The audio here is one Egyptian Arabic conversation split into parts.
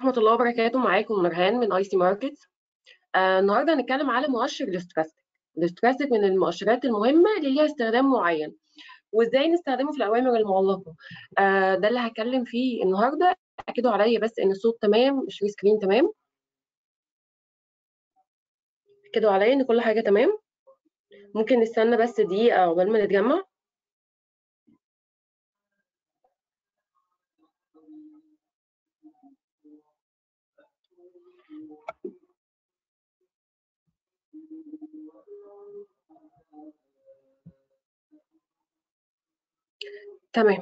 ورحمة الله وبركاته معاكم نورهان من اي سي ماركتس آه النهارده هنتكلم على مؤشر الاستوكاستيك الاستوكاستيك من المؤشرات المهمة اللي ليها استخدام معين وازاي نستخدمه في الأوامر المعلقة آه ده اللي هتكلم فيه النهارده أكدوا عليا بس إن الصوت تمام الشري سكرين تمام أكدوا عليا إن كل حاجة تمام ممكن نستنى بس دقيقة عقبال ما نتجمع تمام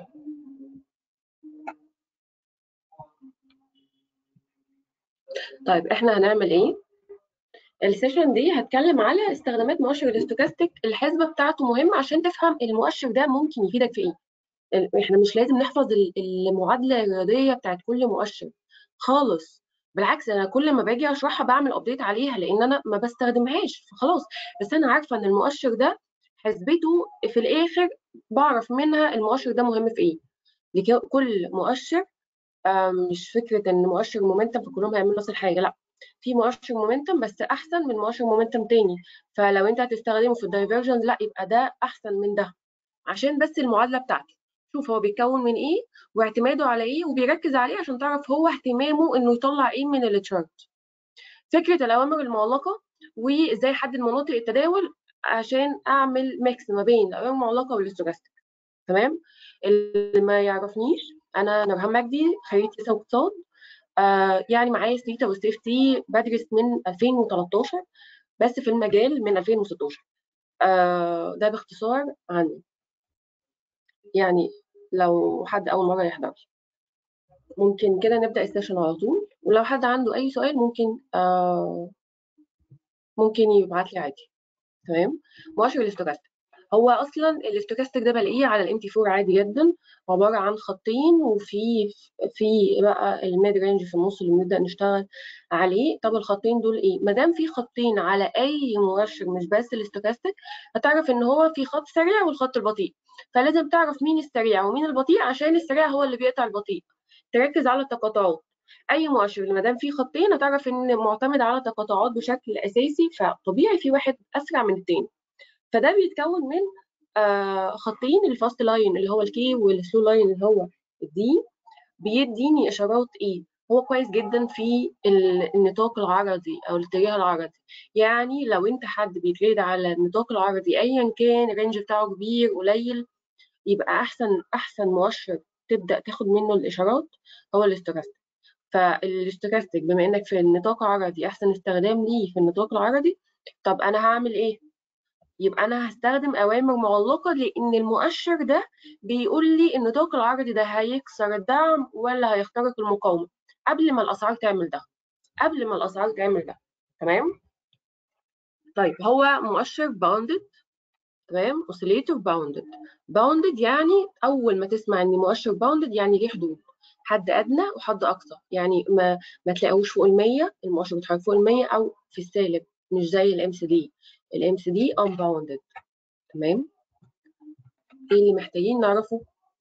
طيب احنا هنعمل ايه السيشن دي هتكلم على استخدامات مؤشر الاستوكاستيك الحسبه بتاعته مهمه عشان تفهم المؤشر ده ممكن يفيدك في ايه احنا مش لازم نحفظ المعادله الرياضيه بتاعت كل مؤشر خالص بالعكس انا كل ما باجي اشرحها بعمل ابديت عليها لان انا ما بستخدمهاش فخلاص بس انا عارفه ان المؤشر ده حسبته في الاخر بعرف منها المؤشر ده مهم في ايه لكل مؤشر مش فكره ان مؤشر مومنتم فكلهم هيعملوا نفس الحاجه لا في مؤشر مومنتم بس احسن من مؤشر مومنتم تاني فلو انت هتستخدمه في الدايفرجن لا يبقى ده احسن من ده عشان بس المعادله بتاعتي شوف هو بيتكون من ايه واعتماده على ايه وبيركز عليه عشان تعرف هو اهتمامه انه يطلع ايه من التشارت فكره الاوامر المعلقه وازاي احدد مناطق التداول عشان اعمل ميكس ما بين الاوامر المعلقه والاستوكاستيك تمام اللي ما يعرفنيش انا نورهان مجدي خريج سياسه واقتصاد آه يعني معايا سليتا وسيفتي بدرس من 2013 بس في المجال من 2016 آه ده باختصار عني يعني لو حد اول مره يحضر ممكن كده نبدا السيشن على طول ولو حد عنده اي سؤال ممكن آه ممكن يبعت لي عادي تمام مؤشر الاستوكاستيك هو اصلا الاستوكاستيك ده بلاقيه على الام تي 4 عادي جدا عباره عن خطين وفي في بقى الميد رينج في النص اللي بنبدا نشتغل عليه طب الخطين دول ايه ما دام في خطين على اي مؤشر مش بس الاستوكاستيك هتعرف ان هو في خط سريع والخط البطيء فلازم تعرف مين السريع ومين البطيء عشان السريع هو اللي بيقطع البطيء تركز على التقاطعات اي مؤشر ما دام فيه خطين هتعرف ان معتمد على تقاطعات بشكل اساسي فطبيعي في واحد اسرع من التاني فده بيتكون من آه خطين الفاست لاين اللي هو الكي والسلو لاين اللي هو الدي بيديني اشارات ايه هو كويس جدا في النطاق العرضي او الاتجاه العرضي يعني لو انت حد بيتريد على النطاق العرضي ايا كان الرينج بتاعه كبير قليل يبقى احسن احسن مؤشر تبدا تاخد منه الاشارات هو الاستوكاستيك فالاستوكاستيك بما انك في النطاق العرضي احسن استخدام ليه في النطاق العرضي طب انا هعمل ايه يبقى انا هستخدم اوامر معلقه لان المؤشر ده بيقول لي النطاق العرضي ده هيكسر الدعم ولا هيخترق المقاومه قبل ما الاسعار تعمل ده قبل ما الاسعار تعمل ده تمام طيب هو مؤشر باوندد تمام اوسيليتور باوندد باوندد يعني اول ما تسمع ان مؤشر باوندد يعني ليه حدود حد ادنى وحد اقصى يعني ما ما تلاقوش فوق ال 100 المؤشر بيتحرك فوق ال 100 او في السالب مش زي الام سي دي الام سي دي unbounded تمام ايه اللي محتاجين نعرفه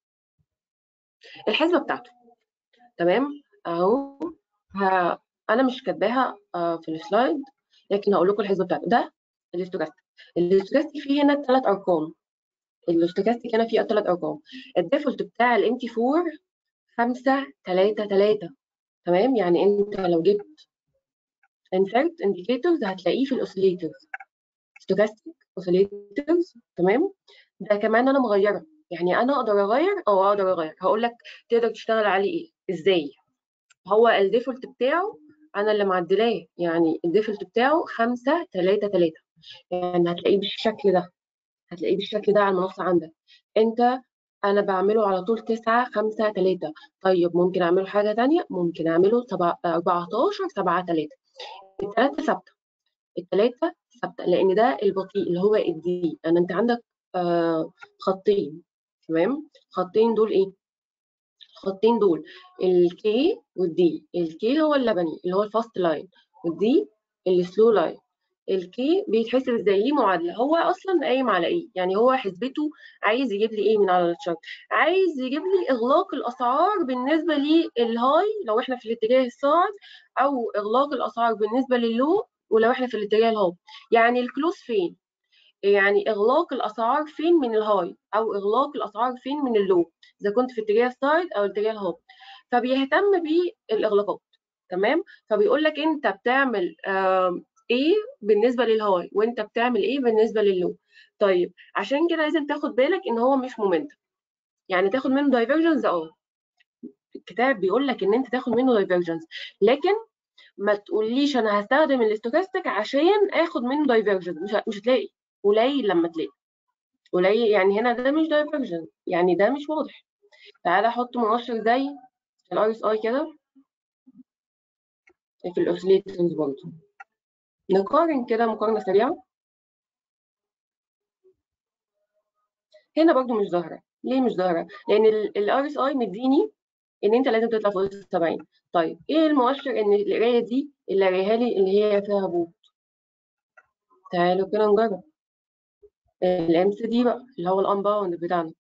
الحسبه بتاعته تمام اهو ها انا مش كاتباها في السلايد لكن هقول لكم الحسبه بتاعته ده الاستوكاستيك الاستوكاستيك فيه هنا ثلاث ارقام الاستوكاستيك هنا فيه ثلاث ارقام الديفولت بتاع الام تي 4 5 3 3 تمام يعني انت لو جبت insert indicators هتلاقيه في الاوسيليتورز ستوكاستيك اوسيليتورز تمام ده كمان انا مغيره يعني انا اقدر اغير او اقدر اغير هقول لك تقدر تشتغل عليه ايه ازاي هو الديفولت بتاعه انا اللي معدلاه يعني الديفولت بتاعه 5 3 3 يعني هتلاقيه بالشكل ده هتلاقيه بالشكل ده على المنصه عندك انت انا بعمله على طول 9 5 3 طيب ممكن اعمله حاجه ثانيه ممكن اعمله 14 7 3 الثلاثه ثابته الثلاثه ثابته لان ده البطيء اللي هو الدي انا انت عندك آه خطين تمام خطين دول ايه الخطين دول الكي والدي الكي هو اللبني اللي هو الفاست لاين والدي السلو لاين الكي بيتحسب ازاي ليه معادله هو اصلا قايم على ايه يعني هو حسبته عايز يجيب لي ايه من على الشارت عايز يجيب لي اغلاق الاسعار بالنسبه للهاي لو احنا في الاتجاه الصاعد او اغلاق الاسعار بالنسبه لللو ولو احنا في الاتجاه الهابط يعني الكلوز فين يعني اغلاق الاسعار فين من الهاي او اغلاق الاسعار فين من اللو اذا كنت في اتجاه الصاعد او الاتجاه الهابط فبيهتم بالاغلاقات تمام فبيقول لك انت بتعمل ايه بالنسبه للهاي وانت بتعمل ايه بالنسبه لللو طيب عشان كده لازم تاخد بالك ان هو مش مومنتم يعني تاخد منه دايفرجنز اه الكتاب بيقول لك ان انت تاخد منه دايفرجنز لكن ما تقوليش انا هستخدم الاستوكاستيك عشان اخد منه دايفرجنز مش مش هتلاقي قليل لما تلاقي قليل يعني هنا ده مش دايفرجن يعني ده مش واضح تعالى احط مؤشر زي الار اس اي كده في الاوسيليتورز برضه نقارن كده مقارنه سريعه هنا برضو مش ظاهره ليه مش ظاهره لان الار اس اي مديني ان انت لازم تطلع فوق ال 70 طيب ايه المؤشر ان القرايه دي اللي قرايها لي اللي هي فيها هبوط تعالوا كده نجرب الام سي دي بقى اللي هو الانباوند بتاعنا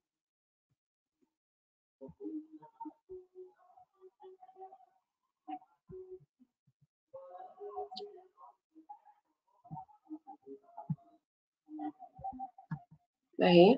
اهي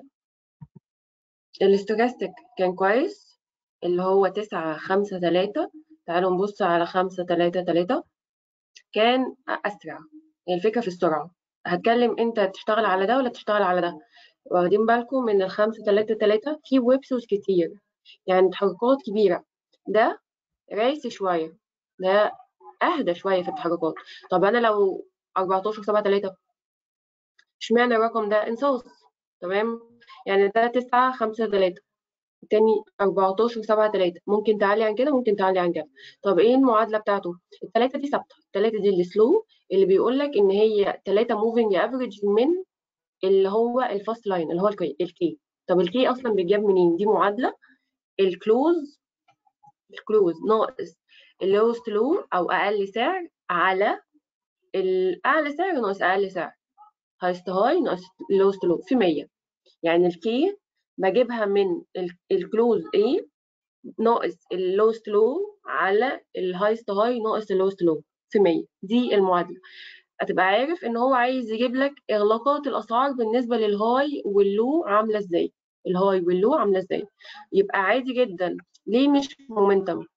الاستوكاستيك كان كويس اللي هو تسعة خمسة تلاتة تعالوا نبص على خمسة تلاتة تلاتة كان أسرع الفكرة في السرعة هتكلم انت تشتغل على ده ولا تشتغل على ده واخدين بالكم من الخمسة تلاتة تلاتة في ويبسوس كتير يعني تحركات كبيرة ده رايس شوية ده أهدى شوية في التحركات طب أنا لو 14 7 3 اشمعنى الرقم ده انصاص تمام يعني ده 9 5 3 التاني 14 7 3 ممكن تعلي عن كده ممكن تعلي عن كده طب ايه المعادله بتاعته الثلاثه دي ثابته الثلاثه دي السلو اللي بيقول لك ان هي 3 موفينج افريج من اللي هو الفاست لاين اللي هو الكي الكي طب الكي اصلا بيتجاب منين دي معادله الكلوز الكلوز ناقص اللوست لو او اقل سعر على الاعلى سعر ناقص اقل سعر هايست هاي ناقص لوست لو في 100 يعني الكي بجيبها من الكلوز A ناقص اللوست لو على الهايست هاي ناقص اللوست لو في 100 دي المعادله هتبقى عارف ان هو عايز يجيب لك اغلاقات الاسعار بالنسبه للهاي واللو عامله ازاي الهاي واللو عامله ازاي يبقى عادي جدا ليه مش مومنتم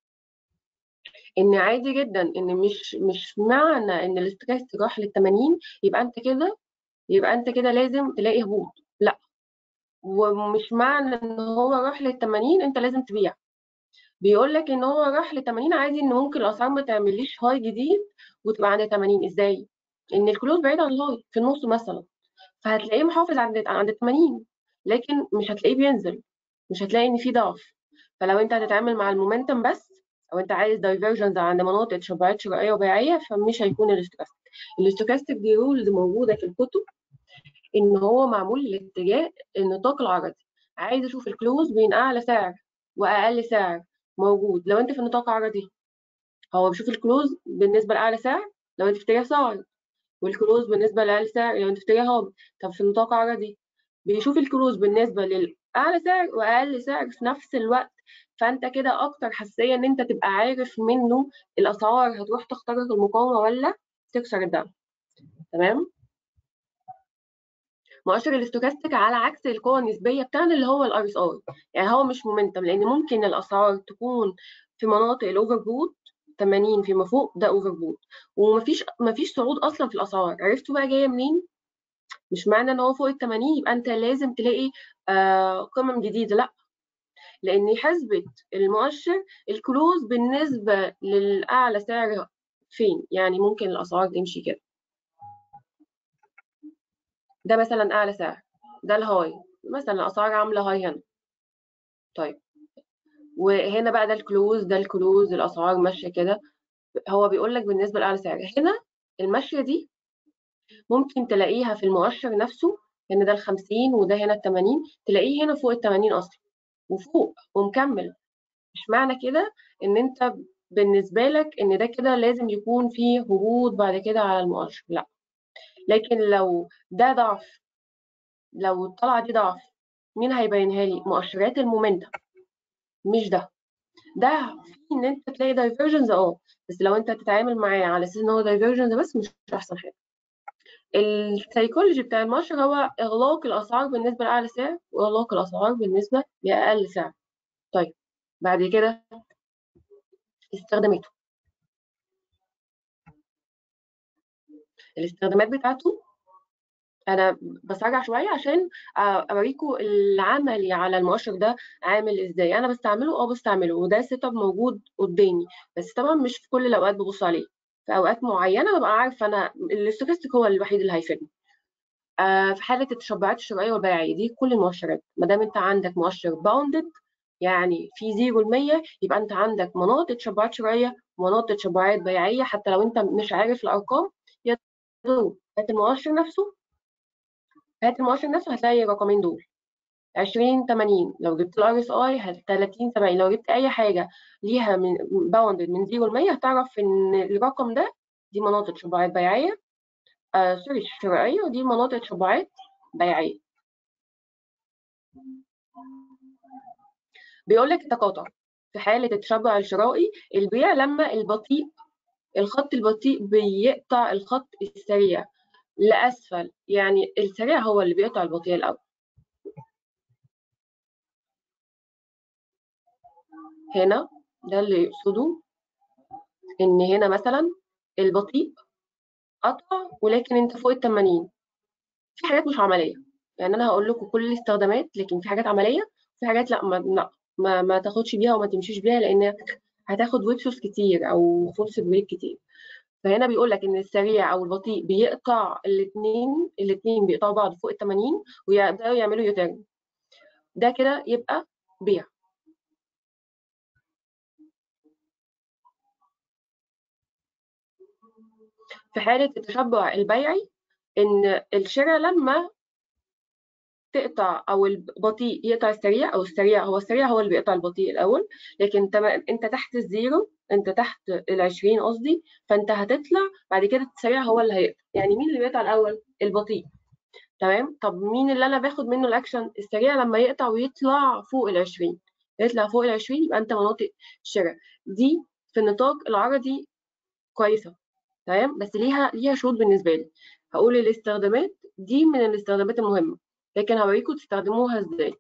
ان عادي جدا ان مش مش معنى ان الاستريس راح لل 80 يبقى انت كده يبقى انت كده لازم تلاقي هبوط لا ومش معنى ان هو راح لل 80 انت لازم تبيع بيقول لك ان هو راح ل 80 عادي ان ممكن الاسعار ما تعمليش هاي جديد وتبقى عند 80 ازاي ان الكلوز بعيد عن الهاي في النص مثلا فهتلاقيه محافظ عند عند 80 لكن مش هتلاقيه بينزل مش هتلاقي ان في ضعف فلو انت هتتعامل مع المومنتم بس او انت عايز دايفرجنز عند مناطق شبعات شرائيه وبيعيه فمش هيكون الاستوكاستيك الاستوكاستيك دي رولز موجوده في الكتب ان هو معمول لاتجاه النطاق العرضي عايز اشوف الكلوز بين اعلى سعر واقل سعر موجود لو انت في النطاق عرضي هو بيشوف الكلوز بالنسبه لاعلى سعر لو انت في اتجاه صاعد والكلوز بالنسبه لاقل سعر لو انت في اتجاه هابط طب في النطاق عرضي بيشوف الكلوز بالنسبه للاعلى سعر واقل سعر في نفس الوقت فانت كده اكتر حساسيه ان انت تبقى عارف منه الاسعار هتروح تخترق المقاومه ولا تكسر الدعم تمام مؤشر الاستوكاستيك على عكس القوة النسبية بتاعنا اللي هو الار اس اي يعني هو مش مومنتم لان ممكن الاسعار تكون في مناطق الاوفر بوت 80 فيما فوق ده اوفر بوت ومفيش مفيش صعود اصلا في الاسعار عرفتوا بقى جايه منين مش معنى ان هو فوق ال 80 يبقى انت لازم تلاقي آه قمم جديده لا لان حسبه المؤشر الكلوز بالنسبه للاعلى سعر فين يعني ممكن الاسعار تمشي كده ده مثلا اعلى سعر ده الهاي مثلا الاسعار عامله هاي هنا طيب وهنا بقى ده الكلوز ده الكلوز الاسعار ماشيه كده هو بيقول لك بالنسبه لاعلى سعر هنا الماشيه دي ممكن تلاقيها في المؤشر نفسه هنا ده ال 50 وده هنا ال 80 تلاقيه هنا فوق ال 80 اصلا وفوق ومكمل مش معنى كده ان انت بالنسبه لك ان ده كده لازم يكون فيه هبوط بعد كده على المؤشر لا لكن لو ده ضعف لو الطلعه دي ضعف مين هيبينها لي مؤشرات المومنتم مش ده ده في ان انت تلاقي دايفرجنز اه بس لو انت تتعامل معاه على اساس ان هو دايفرجنز بس مش احسن حاجه السيكولوجي بتاع المؤشر هو اغلاق الاسعار بالنسبه لاعلى سعر واغلاق الاسعار بالنسبه لاقل سعر طيب بعد كده استخداماته الاستخدامات بتاعته انا بسرع شويه عشان اوريكم العملي على المؤشر ده عامل ازاي انا بستعمله اه بستعمله وده سيت اب موجود قدامي بس طبعا مش في كل الاوقات ببص عليه في اوقات معينه ببقى عارف انا الاستوكاستيك هو الوحيد اللي هيفيدني آه في حاله التشبعات الشرائيه والبيعيه دي كل المؤشرات ما دام انت عندك مؤشر باوندد يعني في 0 ل 100 يبقى انت عندك مناطق تشبعات شرائيه ومناطق تشبعات بيعيه حتى لو انت مش عارف الارقام يا هات المؤشر نفسه هات المؤشر نفسه هتلاقي الرقمين دول 20 80 لو جبت الار اس اي 30 70 لو جبت اي حاجه ليها من باوندد من 0 ل 100 هتعرف ان الرقم ده دي مناطق تشبعات بيعيه آه سوري شرائيه ودي مناطق تشبعات بيعيه بيقول لك التقاطع في حاله التشبع الشرائي البيع لما البطيء الخط البطيء بيقطع الخط السريع لأسفل يعني السريع هو اللي بيقطع البطيء الأول هنا ده اللي يقصده إن هنا مثلا البطيء قطع ولكن أنت فوق ال 80 في حاجات مش عملية يعني أنا هقول لكم كل الاستخدامات لكن في حاجات عملية في حاجات لا ما لا ما, ما تاخدش بيها وما تمشيش بيها لأن هتاخد ويبسوس كتير أو فولس بريك كتير فهنا بيقول لك ان السريع او البطيء بيقطع الاثنين الاثنين بيقطعوا بعض فوق ال 80 ويبداوا يعملوا يوتيرن ده كده يبقى بيع في حالة التشبع البيعي إن الشراء لما تقطع أو البطيء يقطع السريع أو السريع هو السريع هو اللي بيقطع البطيء الأول لكن أنت تحت الزيرو انت تحت ال 20 قصدي فانت هتطلع بعد كده السريع هو اللي هيقطع يعني مين اللي بيقطع الاول البطيء تمام طب مين اللي انا باخد منه الاكشن السريع لما يقطع ويطلع فوق ال 20 يطلع فوق ال 20 يبقى انت مناطق شراء دي في النطاق العرضي كويسه تمام بس ليها ليها شروط بالنسبه لي هقول الاستخدامات دي من الاستخدامات المهمه لكن هوريكم تستخدموها ازاي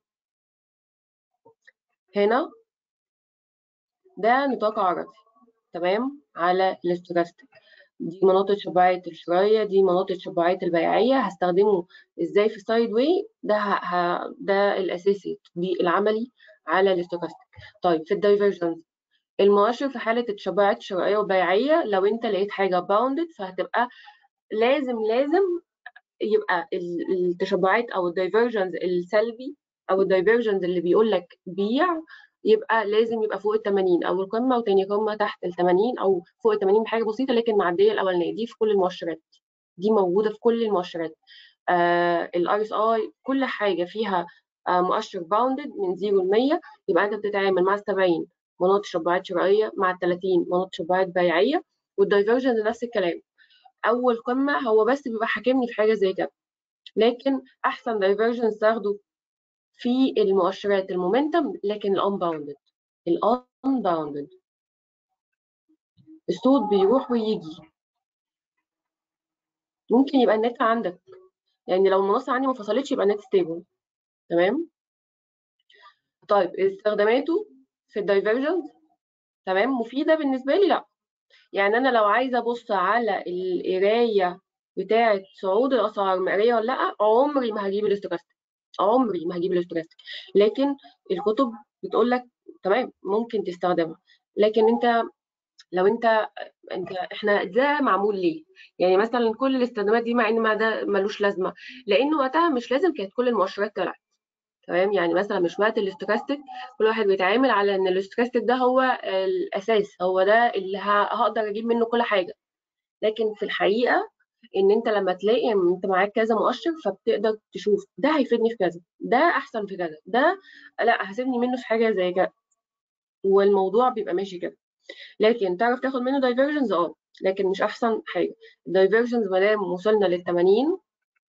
هنا ده نطاق عرضي تمام على الاستوكاستيك دي مناطق شبعية الشراية دي مناطق شبعية البيعية هستخدمه ازاي في السايد واي ده ه... ده الاساسي التطبيق العملي على الاستوكاستيك طيب في الدايفرجنز المؤشر في حالة التشبعات الشرائية والبيعية لو انت لقيت حاجة باوندد فهتبقى لازم لازم يبقى التشبعات او الدايفرجنز السلبي او الدايفرجنز اللي بيقول لك بيع يبقى لازم يبقى فوق ال 80 اول قمه وتاني قمه تحت ال 80 او فوق ال 80 بحاجه بسيطه لكن معديه الاولانيه دي في كل المؤشرات دي موجوده في كل المؤشرات الار اس اي كل حاجه فيها آه مؤشر باوندد من 0 ل 100 يبقى انت بتتعامل مع ال 70 مناطق شبعات شرائيه مع ال 30 مناطق شبعات بيعيه والدايفرجن نفس الكلام اول قمه هو بس بيبقى حاكمني في حاجه زي كده لكن احسن دايفرجن تاخده في المؤشرات المومنتم لكن الانباوندد الانباوندد الصوت بيروح ويجي ممكن يبقى النت عندك يعني لو المنصه عندي ما فصلتش يبقى النت ستيبل تمام طيب استخداماته في الدايفرجنز تمام مفيده بالنسبه لي لا يعني انا لو عايزه ابص على القرايه بتاعه صعود الاسعار مقريه ولا لا عمري ما هجيب الاستوكاستيك عمري ما هجيب الاستوكاستيك لكن الكتب بتقول لك تمام ممكن تستخدمها لكن انت لو انت انت احنا ده معمول ليه يعني مثلا كل الاستخدامات دي مع ان ما ده ملوش لازمه لانه وقتها مش لازم كانت كل المؤشرات طلعت تمام يعني مثلا مش وقت الاستوكاستيك كل واحد بيتعامل على ان الاستوكاستيك ده هو الاساس هو ده اللي هقدر اجيب منه كل حاجه لكن في الحقيقه ان انت لما تلاقي ان انت معاك كذا مؤشر فبتقدر تشوف ده هيفيدني في كذا ده احسن في كذا ده لا هسيبني منه في حاجه زي كده والموضوع بيبقى ماشي كده لكن تعرف تاخد منه دايفرجنز اه لكن مش احسن حاجه الدايفرجنز ما دام وصلنا لل 80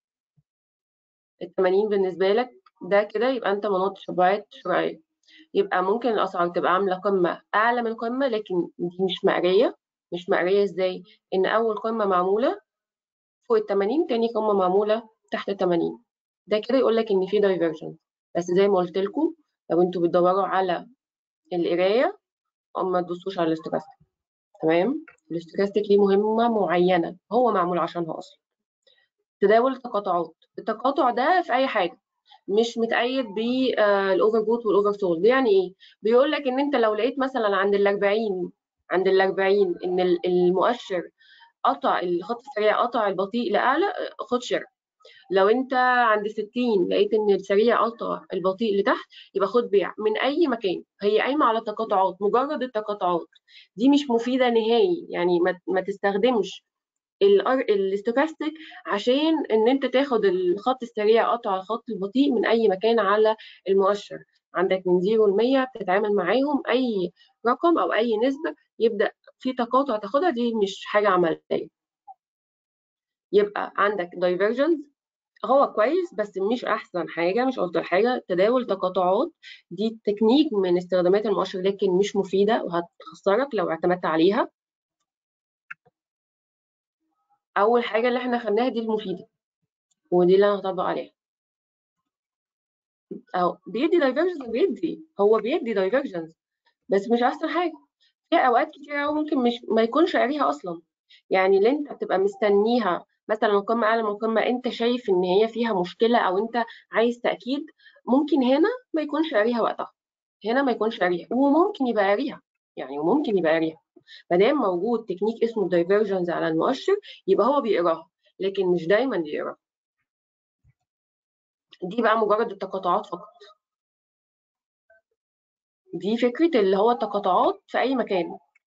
ال 80 بالنسبه لك ده كده يبقى انت مناطق شبعات شرعيه يبقى ممكن الاسعار تبقى عامله قمه اعلى من قمه لكن دي مش مقريه مش مقريه ازاي ان اول قمه معموله فوق ال 80 تاني قمه معموله تحت ال 80 ده كده يقول لك ان في دايفرجن بس زي ما قلت لكم لو انتوا بتدوروا على القرايه ما تبصوش على الاستوكاستيك تمام الاستوكاستيك ليه مهمه معينه هو معمول عشانها اصلا تداول التقاطعات التقاطع ده في اي حاجه مش متأيد بالاوفر بوت والاوفر سولد يعني ايه بيقول لك ان انت لو لقيت مثلا عند ال 40 عند ال 40 ان المؤشر قطع الخط السريع قطع البطيء لاعلى خد شراء لو انت عند 60 لقيت ان السريع قطع البطيء لتحت يبقى خد بيع من اي مكان هي قايمه على التقاطعات مجرد التقاطعات دي مش مفيده نهائي يعني ما, ما تستخدمش الاستوكاستيك عشان ان انت تاخد الخط السريع قطع الخط البطيء من اي مكان على المؤشر عندك من 0 ل 100 بتتعامل معاهم اي رقم او اي نسبه يبدا في تقاطع تاخدها دي مش حاجه عمليه يبقى عندك دايفرجنز هو كويس بس مش احسن حاجه مش افضل حاجه تداول تقاطعات دي تكنيك من استخدامات المؤشر لكن مش مفيده وهتخسرك لو اعتمدت عليها اول حاجه اللي احنا خدناها دي المفيده ودي اللي انا هطبق عليها اهو بيدي دايفرجنز بيدي هو بيدي دايفرجنز بس مش احسن حاجه في اوقات كتير قوي ممكن مش ما يكونش قاريها اصلا يعني اللي انت بتبقى مستنيها مثلا قمه اعلى من قمه انت شايف ان هي فيها مشكله او انت عايز تاكيد ممكن هنا ما يكونش قاريها وقتها هنا ما يكونش قاريها وممكن يبقى قاريها يعني وممكن يبقى قاريها ما دام موجود تكنيك اسمه دايفرجنز على المؤشر يبقى هو بيقراها لكن مش دايما بيقراها دي بقى مجرد التقاطعات فقط دي فكرة اللي هو التقاطعات في أي مكان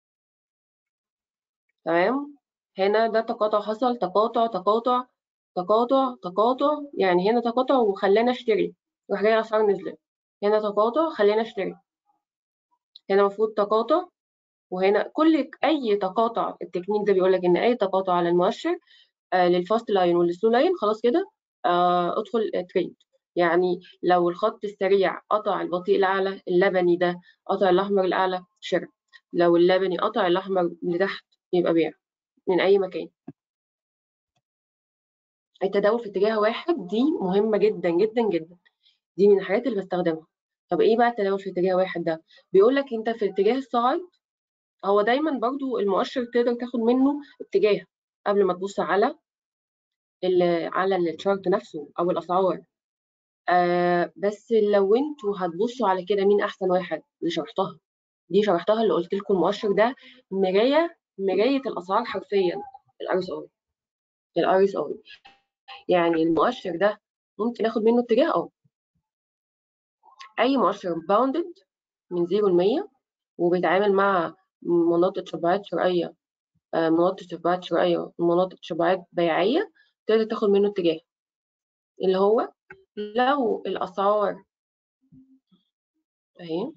تمام هنا ده تقاطع حصل تقاطع تقاطع تقاطع تقاطع يعني هنا تقاطع وخلانا اشتري راح جاي الأسعار نزلت هنا تقاطع خلينا اشتري هنا المفروض تقاطع وهنا كل اي تقاطع التكنيك ده بيقول لك ان اي تقاطع على المؤشر آه للفاست لاين والسلو لاين خلاص كده آه ادخل تريد يعني لو الخط السريع قطع البطيء الاعلى اللبني ده قطع الاحمر الاعلى شراء لو اللبني قطع الاحمر لتحت يبقى بيع من اي مكان التداول في اتجاه واحد دي مهمه جدا جدا جدا دي من الحاجات اللي بستخدمها طب ايه بقى التداول في اتجاه واحد ده بيقول لك انت في اتجاه الصاعد هو دايما برضو المؤشر تقدر تاخد منه اتجاه قبل ما تبص على على الشارت نفسه او الاسعار آه بس لو انتوا هتبصوا على كده مين احسن واحد اللي شرحتها دي شرحتها اللي قلت لكم المؤشر ده مرايه مرايه الاسعار حرفيا الار اس اي الار اس اي يعني المؤشر ده ممكن اخد منه اتجاه اه اي مؤشر باوندد من 0 ل 100 وبيتعامل مع مناطق شبعات شرعيه مناطق شبعات شرعيه ومناطق شبعات بيعيه تقدر تاخد منه اتجاه اللي هو لو الاسعار اهي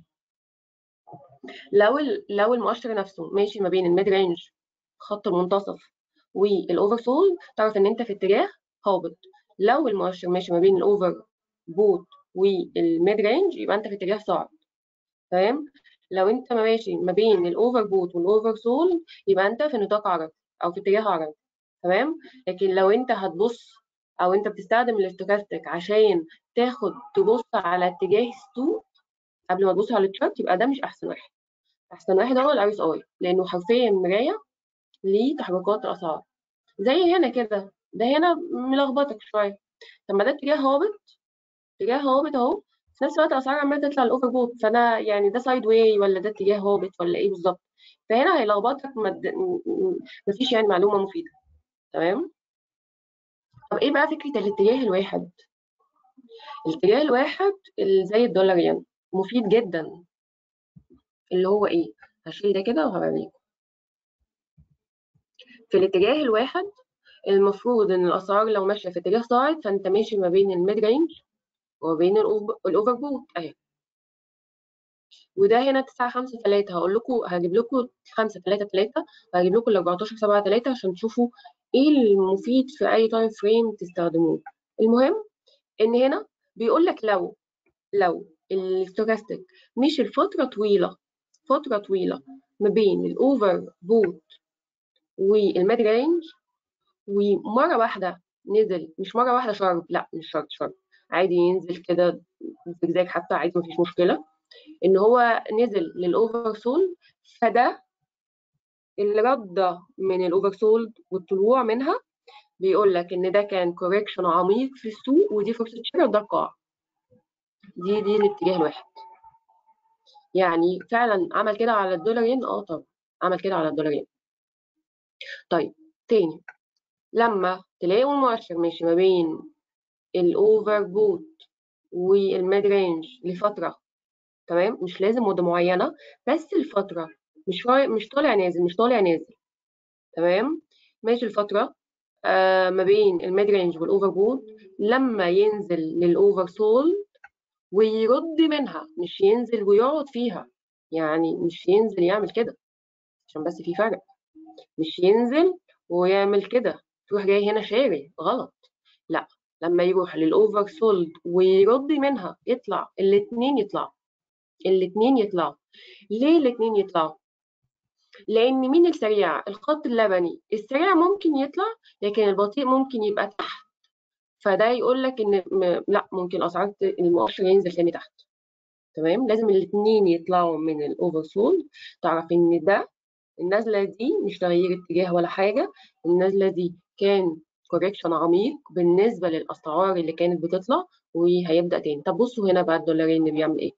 لو لو المؤشر نفسه ماشي ما بين الميد رينج خط المنتصف والاوفر سول تعرف ان انت في اتجاه هابط لو المؤشر ماشي ما بين الاوفر بوت والميد رينج يبقى انت في اتجاه صاعد تمام لو انت ماشي ما بين الاوفر بوت والاوفر سول يبقى انت في نطاق عرضي او في اتجاه عرضي تمام لكن لو انت هتبص او انت بتستخدم الاستوكاستيك عشان تاخد تبص على اتجاه السوق قبل ما تبص على التشارت يبقى ده مش احسن واحد احسن واحد هو الار اس اي لانه حرفيا مرايه لتحركات الاسعار زي هنا كده ده هنا ملخبطك شويه طب ما ده اتجاه هابط اتجاه هابط اهو في نفس الوقت الاسعار عماله تطلع الاوفر بوت فانا يعني ده سايد واي ولا ده اتجاه هابط ولا ايه بالظبط فهنا هيلخبطك مد... مفيش يعني معلومه مفيده تمام طب ايه بقى فكره الاتجاه الواحد الاتجاه الواحد اللي زي الدولار ين مفيد جدا اللي هو ايه هشيل ده كده وهوريكم في الاتجاه الواحد المفروض ان الاسعار لو ماشيه في اتجاه صاعد فانت ماشي ما بين الميد رينج وما بين الاوفر بوت اهي وده هنا 9 5 3 هقول لكم هجيب لكم 5 3 3 وهجيب لكم ال 14 7 3 عشان تشوفوا ايه المفيد في اي تايم فريم تستخدموه المهم ان هنا بيقول لك لو لو الستوكاستيك مش الفتره طويله فتره طويله ما بين الاوفر بوت والميد رينج ومره واحده نزل مش مره واحده شارب لا مش شرط شارب عادي ينزل كده زجزاج حتى عادي مفيش مشكله ان هو نزل للاوفر سول فده الرده من الاوفر سول والطلوع منها بيقول لك ان ده كان كوريكشن عميق في السوق ودي فرصه شراء وده قاع دي دي الاتجاه الواحد يعني فعلا عمل كده على الدولارين اه طبعا عمل كده على الدولارين طيب تاني لما تلاقوا المؤشر ماشي ما بين الاوفر بوت والميد رينج لفتره تمام مش لازم مده معينه بس الفتره مش مش طالع نازل مش طالع نازل تمام ماشي الفتره آه ما بين الميد رينج والاوفر بوت لما ينزل للاوفر سول ويرد منها مش ينزل ويقعد فيها يعني مش ينزل يعمل كده عشان بس في فرق مش ينزل ويعمل كده تروح جاي هنا شاري غلط لا لما يروح للاوفر سولد ويرد منها يطلع الاثنين يطلعوا الاثنين يطلعوا ليه الاثنين يطلعوا لان مين السريع الخط اللبني السريع ممكن يطلع لكن البطيء ممكن يبقى تحت فده يقول لك ان م... لا ممكن اسعار المؤشر ينزل تاني تحت تمام لازم الاثنين يطلعوا من الاوفر سولد تعرف ان ده النزله دي مش تغيير اتجاه ولا حاجه النزله دي كان كوريكشن عميق بالنسبه للاسعار اللي كانت بتطلع وهيبدا تاني طب بصوا هنا بقى الدولارين بيعمل ايه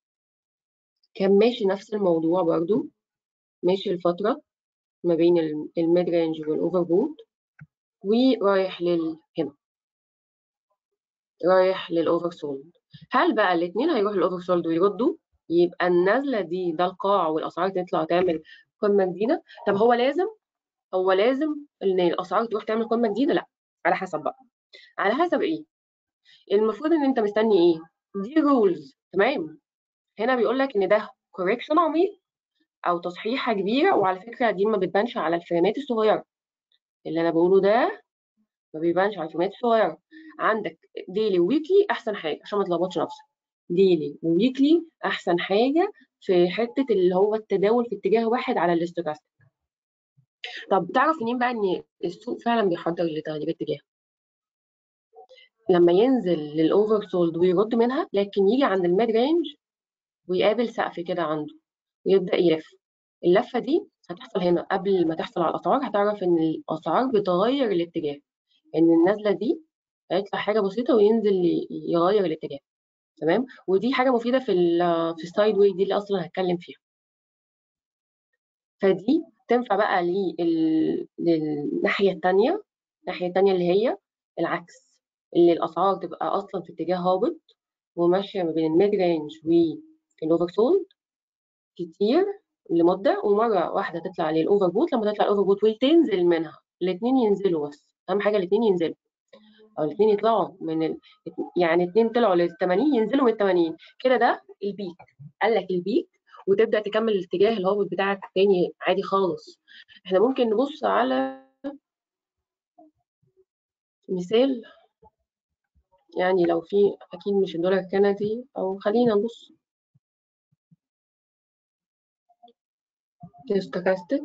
كان ماشي نفس الموضوع برضو ماشي الفتره ما بين الميد رينج والاوفر بوت ورايح لل هنا رايح للاوفر سولد هل بقى الاثنين هيروحوا للاوفر سولد ويردوا يبقى النزله دي ده القاع والاسعار تطلع تعمل قمه جديده طب هو لازم هو لازم ان الاسعار تروح تعمل قمه جديده لا على حسب بقى على حسب ايه المفروض ان انت مستني ايه دي رولز تمام هنا بيقول لك ان ده كوريكشن عميق او تصحيحه كبيره وعلى فكره دي ما بتبانش على الفريمات الصغيره اللي انا بقوله ده ما بيبانش على الفريمات الصغيره عندك ديلي وويكلي احسن حاجه عشان ما تلخبطش نفسك ديلي وويكلي احسن حاجه في حته اللي هو التداول في اتجاه واحد على الاستوكاستيك طب تعرف منين بقى ان السوق فعلا بيحضر لتغيير اتجاه لما ينزل للاوفر سولد ويرد منها لكن يجي عند الميد رينج ويقابل سقف كده عنده ويبدا يلف اللفه دي هتحصل هنا قبل ما تحصل على الاسعار هتعرف ان الاسعار بتغير الاتجاه ان النزله دي هيطلع حاجه بسيطه وينزل يغير الاتجاه تمام ودي حاجه مفيده في ال في السايد واي دي اللي اصلا هتكلم فيها فدي تنفع بقى لل... للناحيه الثانيه الناحيه الثانيه اللي هي العكس اللي الاسعار تبقى اصلا في اتجاه هابط وماشيه ما بين الميد رينج والاوفر سولد كتير لمده ومره واحده تطلع للاوفر بوت لما تطلع الاوفر بوت وتنزل منها الاثنين ينزلوا بس اهم حاجه الاثنين ينزلوا او الاثنين يطلعوا من ال... يعني اثنين طلعوا لل 80 ينزلوا من ال 80 كده ده البيك قال لك البيك وتبدا تكمل الاتجاه الهابط بتاعك تاني عادي خالص احنا ممكن نبص على مثال يعني لو في اكيد مش الدولار الكندي او خلينا نبص ستوكاستيك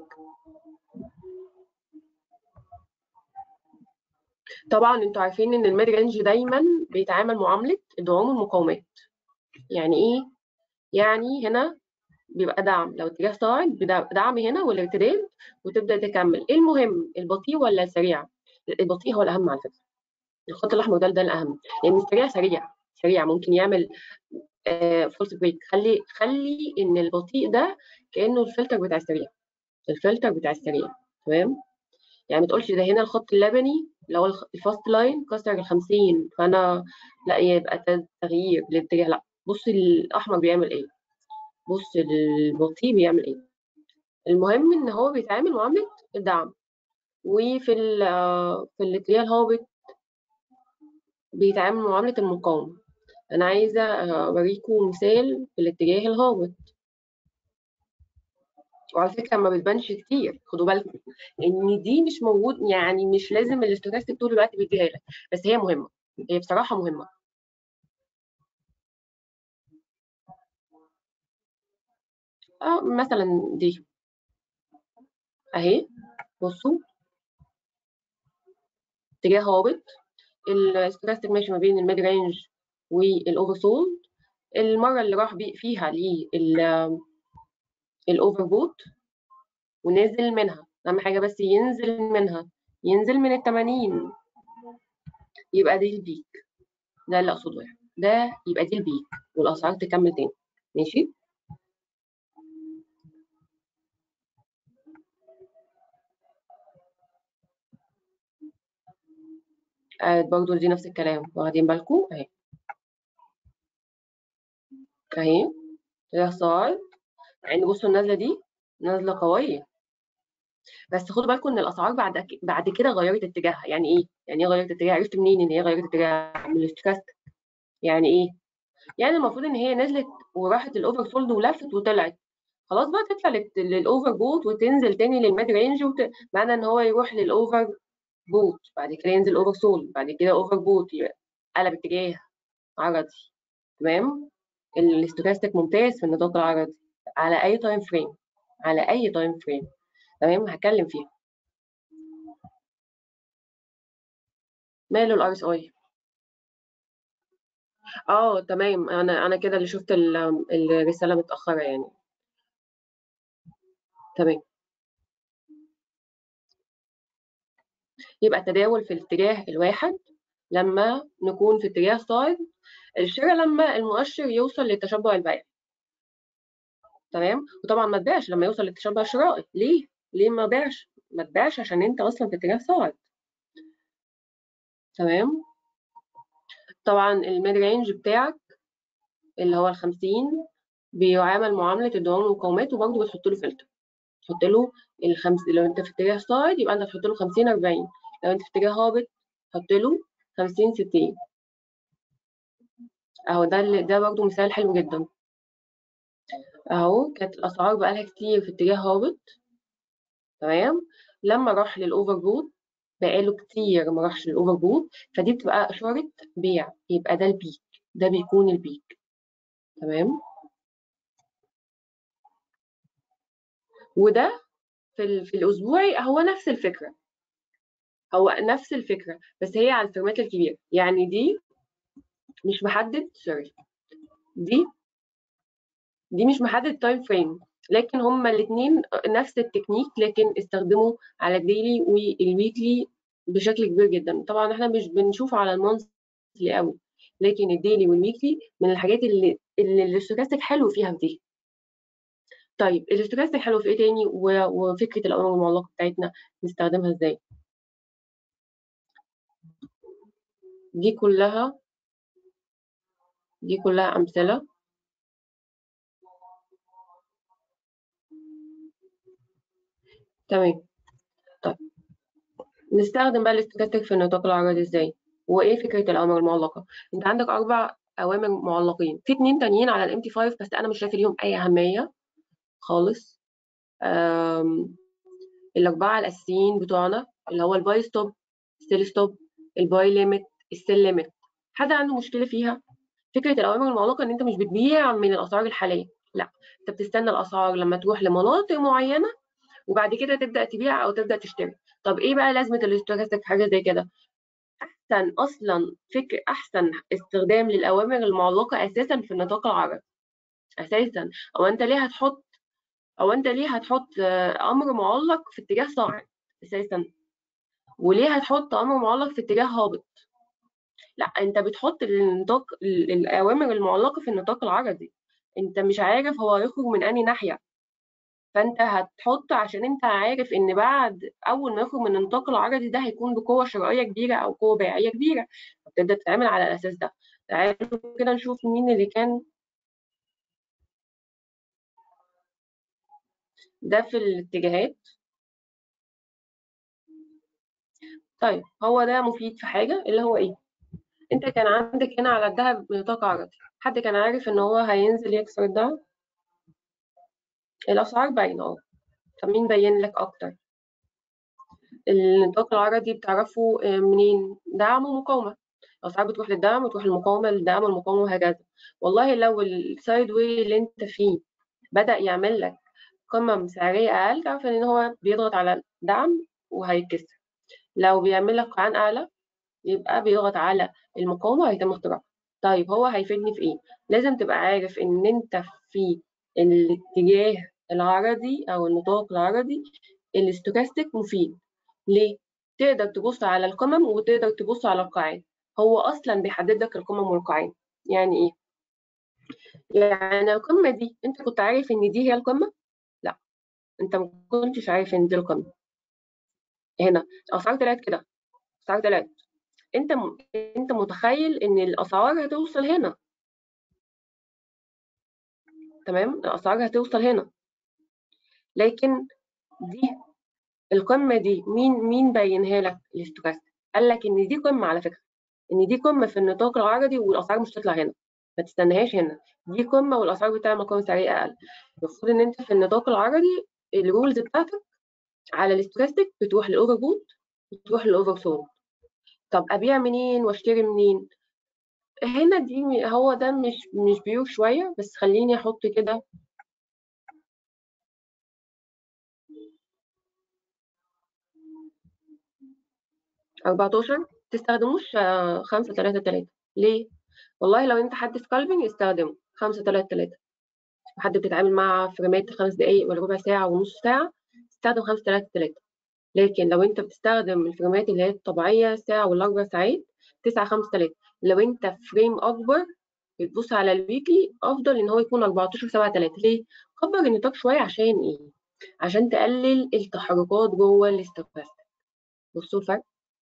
طبعا انتوا عارفين ان الميد رينج دايما بيتعامل معامله الدعوم والمقاومات يعني ايه يعني هنا بيبقى دعم لو اتجاه صاعد دعم هنا والارتداد وتبدا تكمل ايه المهم البطيء ولا السريع البطيء هو الاهم على فكره الخط الاحمر ده ده الاهم لان السريع سريع سريع ممكن يعمل آه فولس بريك خلي خلي ان البطيء ده كانه الفلتر بتاع السريع الفلتر بتاع السريع تمام يعني ما تقولش ده هنا الخط اللبني اللي هو الفاست لاين كسر ال 50 فانا لا يبقى تغيير الاتجاه لا بص الاحمر بيعمل ايه بص البطيء بيعمل ايه المهم ان هو بيتعامل معامله الدعم وفي ال في الاتجاه الهابط بيتعامل معامله المقاومه انا عايزه اوريكم مثال في الاتجاه الهابط وعلى فكره ما بتبانش كتير خدوا بالكم ان دي مش موجود يعني مش لازم الاستوكاستيك طول الوقت بيديها لك بس هي مهمه هي بصراحه مهمه اه مثلا دي اهي بصوا اتجاه هابط الاستوكاستيك ماشي ما بين الميد رينج والاوفر سولد المره اللي راح بي فيها للاوفر بوت ونزل منها اهم حاجه بس ينزل منها ينزل من ال 80 يبقى دي البيك ده اللي اقصده يعني ده يبقى دي البيك والاسعار تكمل تاني ماشي آه برضو دي نفس الكلام واخدين بالكم اهي اهي ده صاعد يعني بصوا النازله دي نازله قويه بس خدوا بالكم ان الاسعار بعد بعد كده غيرت اتجاهها يعني ايه يعني ايه غيرت اتجاهها عرفت منين ان هي غيرت اتجاهها من الاستوكاست يعني ايه يعني المفروض ان هي نزلت وراحت الاوفر سولد ولفت وطلعت خلاص بقى تطلع للاوفر بوت وتنزل تاني للميد رينج وت... معنى ان هو يروح للاوفر بوت بعد كده ينزل اوفر سولد بعد كده اوفر بوت قلب اتجاه عرضي تمام الاستوكاستيك ممتاز في النطاق العرضي على اي تايم فريم على اي تايم فريم تمام هتكلم فيها ماله الار اس اي اه تمام انا انا كده اللي شفت الرساله متاخره يعني تمام يبقى التداول في الاتجاه الواحد لما نكون في اتجاه صاعد الشراء لما المؤشر يوصل للتشبع البيعي تمام وطبعا ما تبيعش لما يوصل للتشبع الشرائي ليه ليه ما بيعش ما تبيعش عشان انت اصلا في اتجاه صاعد تمام طبعا الميد رينج بتاعك اللي هو ال 50 بيعامل معامله الدوام والمقاومات وبرضه بتحط له فلتر تحط له الخمس لو انت في اتجاه صاعد يبقى انت تحط له 50 40 لو انت في اتجاه هابط حط له 50 60 اهو ده اللي ده برضه مثال حلو جدا اهو كانت الاسعار بقالها كتير في اتجاه هابط تمام لما راح للاوفر بوت بقاله كتير ما راحش للاوفر بوت فدي بتبقى اشاره بيع يبقى ده البيك ده بيكون البيك تمام وده في ال... في الاسبوعي هو نفس الفكره هو نفس الفكره بس هي على الفيرمات الكبيره يعني دي مش محدد سوري دي دي مش محدد تايم فريم لكن هما الاثنين نفس التكنيك لكن استخدموا على الديلي والويكلي بشكل كبير جدا طبعا احنا مش بنشوف على المونثلي قوي لكن الديلي والويكلي من الحاجات اللي اللي الاستوكاستيك حلو فيها في دي طيب الاستوكاستيك حلو في ايه تاني وفكره الاوامر المعلقه بتاعتنا نستخدمها ازاي دي كلها دي كلها امثله تمام طيب نستخدم بقى الاستوكاستيك في النطاق العرضي ازاي وايه فكره الاوامر المعلقه انت عندك اربع اوامر معلقين في اتنين تانيين على الام تي 5 بس انا مش شايفه ليهم اي اهميه خالص الاربعه الاساسيين بتوعنا اللي هو الباي ستوب ستيل ستوب الباي ليميت السيل ليميت حد عنده مشكله فيها فكره الاوامر المعلقه ان انت مش بتبيع من الاسعار الحاليه لا انت بتستنى الاسعار لما تروح لمناطق معينه وبعد كده تبدا تبيع او تبدا تشتري طب ايه بقى لازمه الاستوكاستيك في حاجه زي كده احسن اصلا فكر احسن استخدام للاوامر المعلقه اساسا في النطاق العربي اساسا او انت ليه هتحط او انت ليه هتحط امر معلق في اتجاه صاعد اساسا وليه هتحط امر معلق في اتجاه هابط لا انت بتحط النطاق الاوامر المعلقه في النطاق العرضي انت مش عارف هو هيخرج من انهي ناحيه فانت هتحط عشان انت عارف ان بعد اول ما يخرج من النطاق العرضي ده هيكون بقوه شرائيه كبيره او قوه بيعيه كبيره فبتبدا تتعامل على الاساس ده تعالوا كده نشوف مين اللي كان ده في الاتجاهات طيب هو ده مفيد في حاجه اللي هو ايه انت كان عندك هنا على الذهب نطاق عرضي حد كان عارف ان هو هينزل يكسر الذهب الاسعار باينه اهو طب مين بين لك اكتر النطاق العرضي بتعرفه منين دعم ومقاومه الاسعار بتروح للدعم وتروح للمقاومه للدعم والمقاومه وهكذا والله لو السايد واي اللي انت فيه بدا يعمل لك قمم سعريه اقل تعرف ان هو بيضغط على الدعم وهيتكسر لو بيعمل لك قيعان اعلى يبقى بيضغط على المقاومه وهيتم اختراقها طيب هو هيفيدني في ايه لازم تبقى عارف ان انت في الاتجاه العرضي او النطاق العرضي الاستوكاستيك مفيد ليه تقدر تبص على القمم وتقدر تبص على القاعات هو اصلا بيحدد لك القمم والقاعات يعني ايه يعني القمه دي انت كنت عارف ان دي هي القمه لا انت ما كنتش عارف ان دي القمه هنا الاسعار طلعت كده الاسعار طلعت انت م... انت متخيل ان الاسعار هتوصل هنا تمام الاسعار هتوصل هنا لكن دي القمه دي مين مين بينها لك الاستوكاستيك قال لك ان دي قمه على فكره ان دي قمه في النطاق العرضي والاسعار مش هتطلع هنا ما تستناهاش هنا دي قمه والاسعار بتاع مقام سعريه اقل المفروض ان انت في النطاق العرضي الرولز بتاعتك على الاستوكاستيك بتروح للاوفر بوت وتروح للاوفر سولد طب ابيع منين واشتري منين هنا دي هو ده مش مش بيور شويه بس خليني احط كده أربعتاشر تستخدموش خمسة تلاتة تلاتة ليه؟ والله لو أنت حد سكالبنج استخدمه خمسة تلاتة تلاتة حد بتتعامل مع فريمات خمس دقايق ولا ربع ساعة ونص ساعة استخدم خمسة تلاتة تلاتة لكن لو أنت بتستخدم الفريمات اللي هي الطبيعية ساعة ولا أربع ساعات تسعة خمسة تلاتة لو أنت فريم أكبر بتبص على الويكلي أفضل إن هو يكون 14 سبعة تلاتة ليه؟ كبر النطاق شوية عشان إيه؟ عشان تقلل التحركات جوه الاستوكاستيك بصوا الفرق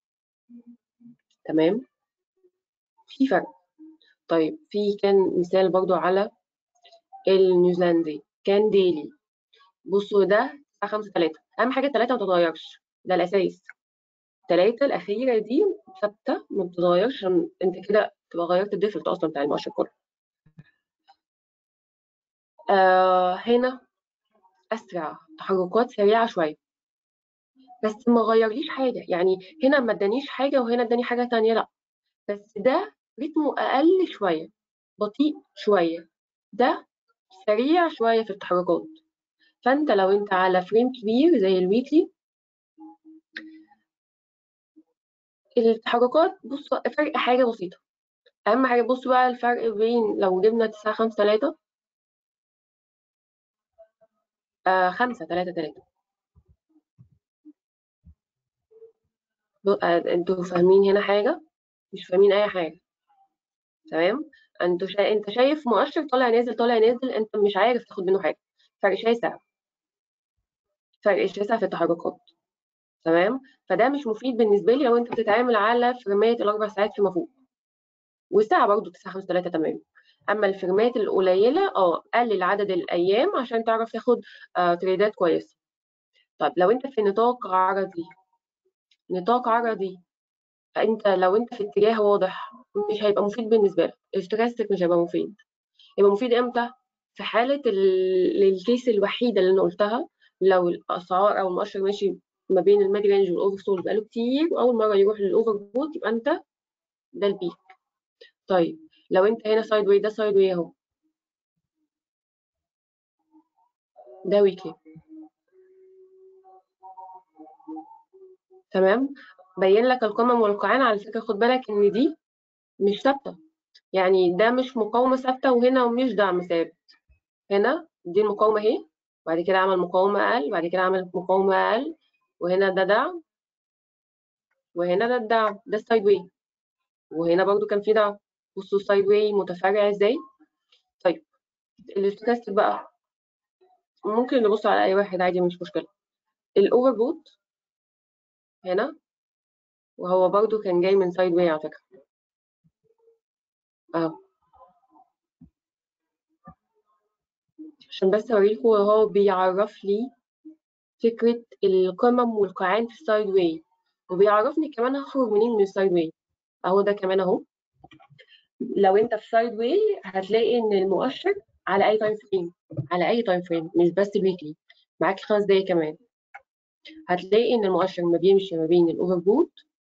تمام في فرق طيب في كان مثال برضو على النيوزيلندي كان ديلي بصوا ده الساعة خمسة تلاتة أهم حاجة التلاتة ما تتغيرش ده الأساس التلاتة الأخيرة دي ثابتة ما بتتغيرش عشان أنت كده تبقى غيرت الديفولت أصلا بتاع المؤشر كله آه هنا أسرع تحركات سريعة شوية بس ما غيرليش حاجة يعني هنا ما ادانيش حاجة وهنا اداني حاجة تانية لا بس ده رتمه أقل شوية بطيء شوية ده سريع شوية في التحركات فأنت لو أنت على فريم كبير زي الويكلي التحركات بص فرق حاجة بسيطة أهم حاجة بص بقى الفرق بين لو جبنا تسعة خمسة تلاتة آه خمسة تلاتة تلاتة انتوا فاهمين هنا حاجة مش فاهمين أي حاجة تمام انتوا شا... انت شايف مؤشر طالع نازل طالع نازل انت مش عارف تاخد منه حاجة فرق شاسع فرق شاسع في التحركات تمام فده مش مفيد بالنسبة لي لو انت بتتعامل على فريمات الأربع ساعات فيما فوق والساعة برضه 9 5 3 تمام أما الفريمات القليلة اه قلل عدد الأيام عشان تعرف تاخد آه تريدات كويسة طب لو انت في نطاق عرضي نطاق عرضي انت لو انت في اتجاه واضح مش هيبقى مفيد بالنسبه لك الاستوكاستيك مش هيبقى مفيد يبقى مفيد امتى في حاله الكيس الوحيده اللي انا قلتها لو الاسعار او المؤشر ماشي ما بين الميد رينج والاوفر سول بقاله كتير واول مره يروح للاوفر بوت يبقى انت ده البيك طيب لو انت هنا سايد واي ده سايد واي اهو ده ويكلي تمام بين لك القمم والقاعان على فكره خد بالك ان دي مش ثابته يعني ده مش مقاومه ثابته وهنا مش دعم ثابت هنا دي المقاومه اهي بعد كده عمل مقاومه اقل بعد كده عمل مقاومه اقل وهنا ده دعم وهنا ده الدعم ده السايد واي وهنا برضو كان في دعم بصوا السايد واي متفرع ازاي طيب الاستوكاستيك بقى ممكن نبص على اي واحد عادي مش مشكله الاوفر بوت هنا وهو برضو كان جاي من سايد واي على فكرة اهو عشان بس اوريكم هو بيعرف لي فكرة القمم والقاعان في السايد واي وبيعرفني كمان هخرج منين من السايد واي اهو ده كمان اهو لو انت في سايد واي هتلاقي ان المؤشر على اي تايم فريم على اي تايم فريم مش بس الويكلي معاكي خمس دقايق كمان هتلاقي ان المؤشر ما بيمشي ما بين الاوفر بوت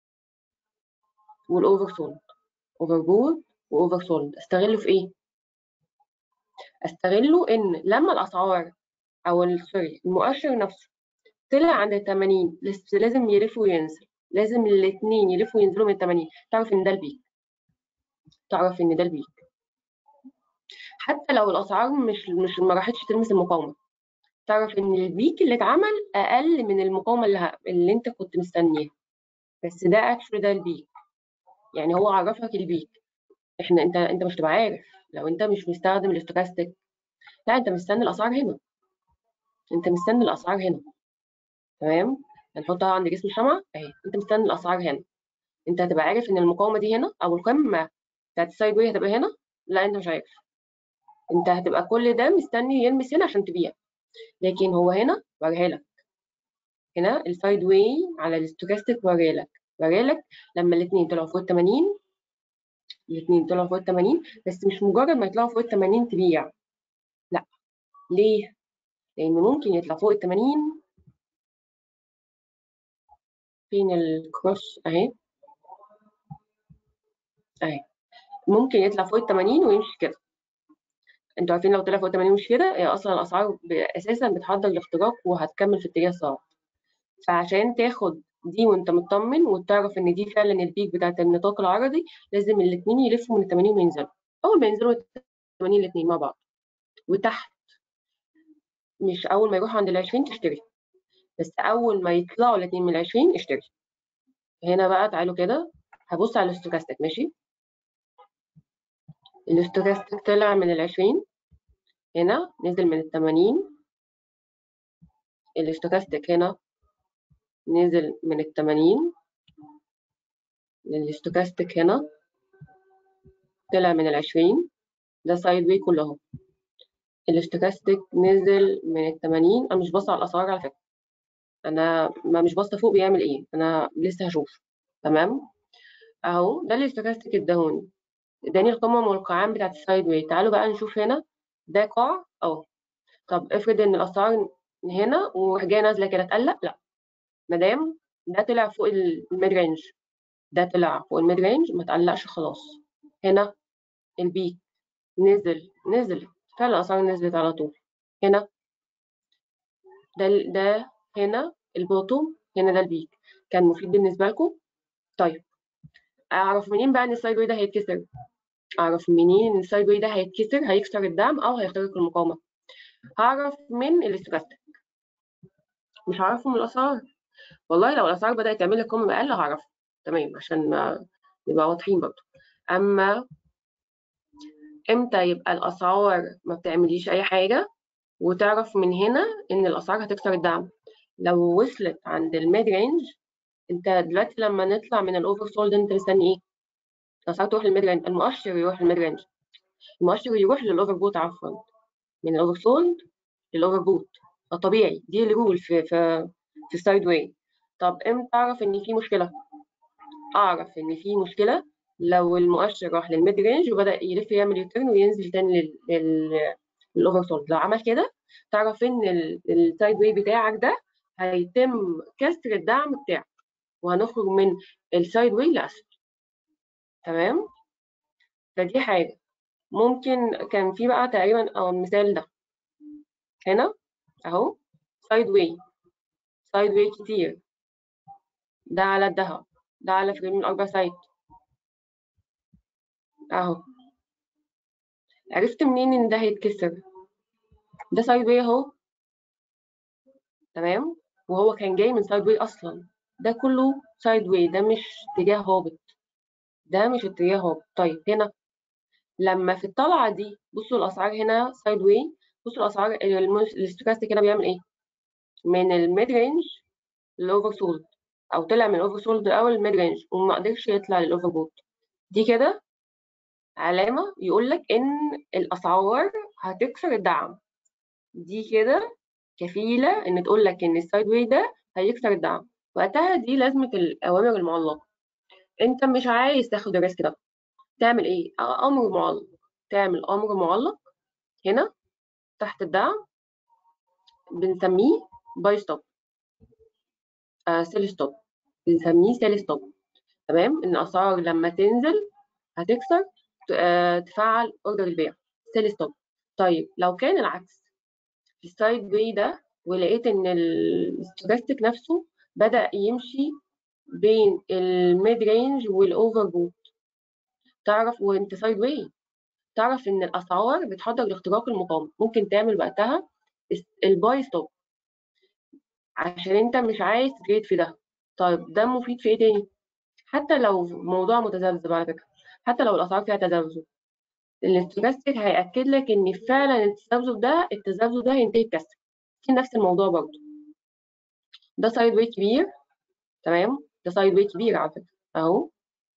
والاوفر سولد اوفر بوت واوفر سولد استغله في ايه استغله ان لما الاسعار او سوري المؤشر نفسه طلع عند ال 80 لازم يلف وينزل لازم الاثنين يلفوا وينزلوا من 80 تعرف ان ده البيك تعرف ان ده البيك حتى لو الاسعار مش مش ما راحتش تلمس المقاومه تعرف ان البيك اللي اتعمل اقل من المقاومه اللي, ه... اللي انت كنت مستنيها بس ده اكشولي ده البيك يعني هو عرفك البيك احنا انت انت مش تبقى عارف لو انت مش مستخدم الاستوكاستيك لا انت مستني الاسعار هنا انت مستني الاسعار هنا تمام هنحطها عند جسم الشمعة اهي انت مستني الاسعار هنا انت هتبقى عارف ان المقاومه دي هنا او القمه بتاعت السايد واي هتبقى هنا لا انت مش عارف انت هتبقى كل ده مستني يلمس هنا عشان تبيع لكن هو هنا وريها لك هنا السايد واي على الاستوكاستيك وريها لك وريها لك لما الاثنين طلعوا فوق ال 80 الاثنين طلعوا فوق ال 80 بس مش مجرد ما يطلعوا فوق ال 80 تبيع لا ليه؟ لان ممكن يطلع فوق ال 80 فين الكروس اهي اهي ممكن يطلع فوق ال 80 ويمشي كده انتوا عارفين لو طلع فوق 80 ومش كده هي اصلا الاسعار اساسا بتحضر الاختراق وهتكمل في اتجاه صعب فعشان تاخد دي وانت مطمن وتعرف ان دي فعلا البيك بتاعت النطاق العرضي لازم الاثنين يلفوا من ال 80 وينزلوا اول ما ينزلوا 80 الاثنين مع بعض وتحت مش اول ما يروحوا عند ال 20 تشتري بس اول ما يطلعوا الاثنين من ال 20 اشتري هنا بقى تعالوا كده هبص على الاستوكاستيك ماشي الاستوكاستيك طلع من ال 20 هنا نزل من ال 80 الاستوكاستيك هنا نزل من ال 80 الاستوكاستيك هنا طلع من ال 20 ده سايد واي كله اهو الاستوكاستيك نزل من ال 80 انا مش باصه على الاسعار على فكره انا ما مش باصه فوق بيعمل ايه انا لسه هشوف تمام اهو ده الاستوكاستيك اداهوني اداني القمم والقاعان بتاعت السايد واي تعالوا بقى نشوف هنا ده قاع اهو طب افرض ان الاسعار هنا وراح جايه نازله كده تقلق لا ما دام ده طلع فوق الميد رينج ده طلع فوق الميد رينج ما تقلقش خلاص هنا البيك نزل نزل فعلا الاسعار نزلت على طول هنا ده ده هنا البوتوم هنا ده البيك كان مفيد بالنسبه لكم طيب اعرف منين بقى ان السايد واي ده هيتكسر اعرف منين ان السايد واي ده هيتكسر هيكسر الدعم او هيخترق المقاومه هعرف من الاستوكاستيك مش هعرفه من الاسعار والله لو الاسعار بدات تعمل لك قمه اقل هعرف تمام عشان ما نبقى واضحين برضه اما امتى يبقى الاسعار ما بتعمليش اي حاجه وتعرف من هنا ان الاسعار هتكسر الدعم لو وصلت عند الميد رينج انت دلوقتي لما نطلع من الاوفر سولد انت مستني ايه؟ الاسعار تروح للميد رينج المؤشر يروح للميد رينج المؤشر يروح للاوفر بوت عفوا من الاوفر سولد للاوفر بوت ده طبيعي دي الرول في في في السايد واي طب امتى اعرف ان في مشكله اعرف ان في مشكله لو المؤشر راح للميد رينج وبدا يلف يعمل يوتيرن وينزل تاني للاوفر سولد لو عمل كده تعرف ان السايد واي بتاعك ده هيتم كسر الدعم بتاعك وهنخرج من السايد واي لاسفل تمام فدي حاجه ممكن كان في بقى تقريبا او المثال ده هنا اهو سايد واي سايد واي كتير ده على الذهب ده على فريم الاربع سايد اهو عرفت منين ان ده هيتكسر ده سايد واي اهو تمام وهو كان جاي من سايد واي اصلا ده كله سايد واي ده مش اتجاه هابط ده مش اتجاه هابط طيب هنا لما في الطلعه دي بصوا الاسعار هنا سايد واي بصوا الاسعار الاستوكاستيك هنا بيعمل ايه من الميد رينج للاوفر سولد او طلع من الاوفر سولد او الميد رينج وما قدرش يطلع للاوفر بوت دي كده علامه يقول لك ان الاسعار هتكسر الدعم دي كده كفيله ان تقول لك ان السايد واي ده هيكسر الدعم وقتها دي لازمه الاوامر المعلقه انت مش عايز تاخد الريسك ده تعمل ايه امر معلق تعمل امر معلق هنا تحت الدعم بنسميه باي ستوب آه سيل ستوب بنسميه سيل ستوب تمام ان الاسعار لما تنزل هتكسر آه تفعل اوردر البيع سيل ستوب طيب لو كان العكس في السايد واي ده ولقيت ان الستوكاستيك نفسه بدا يمشي بين الميد رينج والاوفر بوت تعرف وانت سايد واي تعرف ان الاسعار بتحضر لاختراق المقاومه ممكن تعمل وقتها الباي ستوب عشان انت مش عايز تريد في ده طيب ده مفيد في ايه تاني حتى لو موضوع متذبذب على فكره حتى لو الاسعار فيها تذبذب الاستوكاستيك هياكد لك ان فعلا التذبذب ده التذبذب ده هينتهي بكسر في نفس الموضوع برضه ده سايد واي كبير تمام ده سايد واي كبير على فكره اهو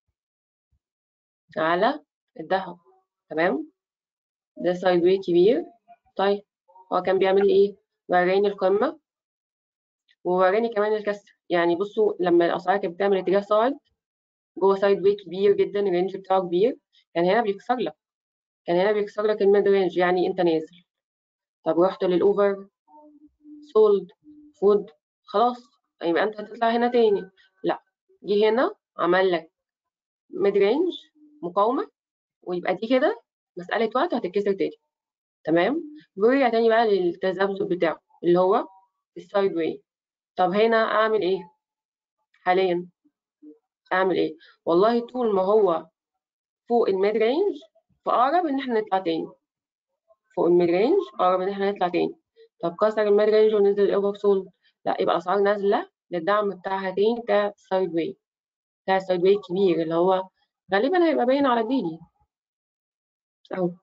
على الذهب تمام ده سايد واي كبير طيب هو كان بيعمل ايه وراني القمه ووراني كمان الكسر يعني بصوا لما الاسعار كانت بتعمل اتجاه صاعد جوه سايد واي كبير جدا الرينج بتاعه كبير كان هنا بيكسر لك كان هنا بيكسر لك الميد رينج يعني انت نازل طب رحت للاوفر سولد فود خلاص يبقى انت هتطلع هنا تاني لا جه هنا عمل لك ميد رينج مقاومه ويبقى دي كده مساله وقت هتتكسر تاني تمام ورجع تاني بقى للتذبذب بتاعه اللي هو السايد واي طب هنا اعمل ايه حاليا اعمل ايه والله طول ما هو فوق الميد رينج فاقرب ان احنا نطلع تاني فوق الميد رينج اقرب ان احنا نطلع تاني طب كسر الميد رينج ونزل الاوفر سول لا يبقى الاسعار نازله للدعم بتاعها تاني بتاع السايد واي بتاع السايد واي الكبير اللي هو غالبا هيبقى باين على الديلي اهو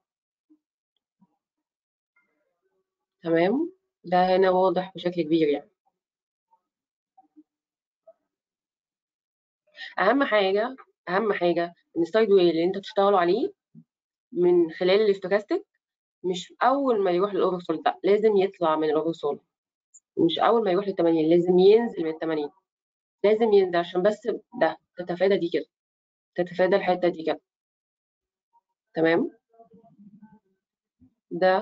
تمام ده هنا واضح بشكل كبير يعني اهم حاجه اهم حاجه ان السايد واي اللي انت بتشتغلوا عليه من خلال الاستوكاستيك مش اول ما يروح للاوفر سول لا لازم يطلع من الاوفر سول مش اول ما يروح لل 80 لازم ينزل من ال 80 لازم ينزل عشان بس ده تتفادى دي كده تتفادى الحته دي كده تمام ده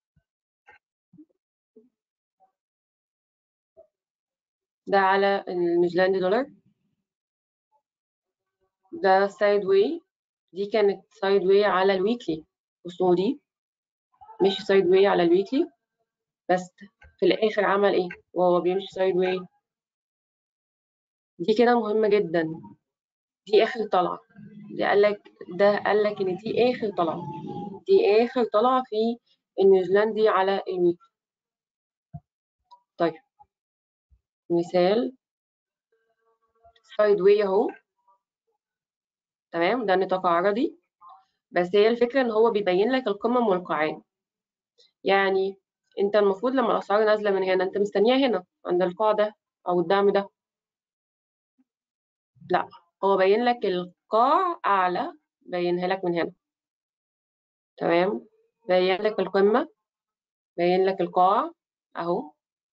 ده على النيوزيلاند دولار ده سايد واي دي كانت سايد واي على الويكلي بصوا دي مش سايد واي على الويكلي بس في الاخر عمل ايه وهو بيمشي سايد واي دي كده مهمه جدا دي اخر طلعه دي قال لك ده قال لك ان دي اخر طلعه دي اخر طلعه في النيوزيلندي على الويكلي طيب مثال سايد واي اهو تمام ده نطاق عرضي بس هي الفكره ان هو بيبين لك القمم والقاعات يعني انت المفروض لما الاسعار نازله من هنا انت مستنيها هنا عند القاع ده او الدعم ده لا هو باين لك القاع اعلى بينها لك من هنا تمام باين لك القمه باين لك القاع اهو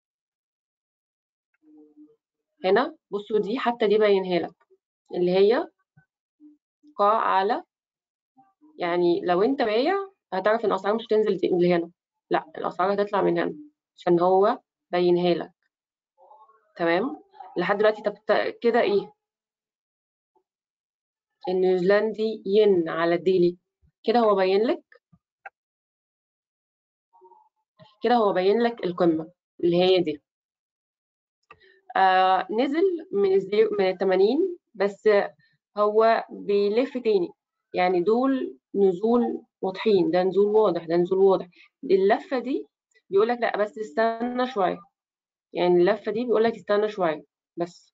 هنا بصوا دي حتى دي باينها لك اللي هي قاع اعلى يعني لو انت بايع هتعرف ان الاسعار مش هتنزل لهنا لا الاسعار هتطلع من هنا عشان هو بينها لك تمام لحد دلوقتي طب كده ايه النيوزيلندي ين على الديلي كده هو باين لك كده هو باين لك القمه اللي هي دي آه نزل من الزيرو من ال 80 بس هو بيلف تاني يعني دول نزول واضحين ده نزول واضح ده نزول واضح اللفه دي بيقول لك لا بس استنى شويه يعني اللفه دي بيقول لك استنى شويه بس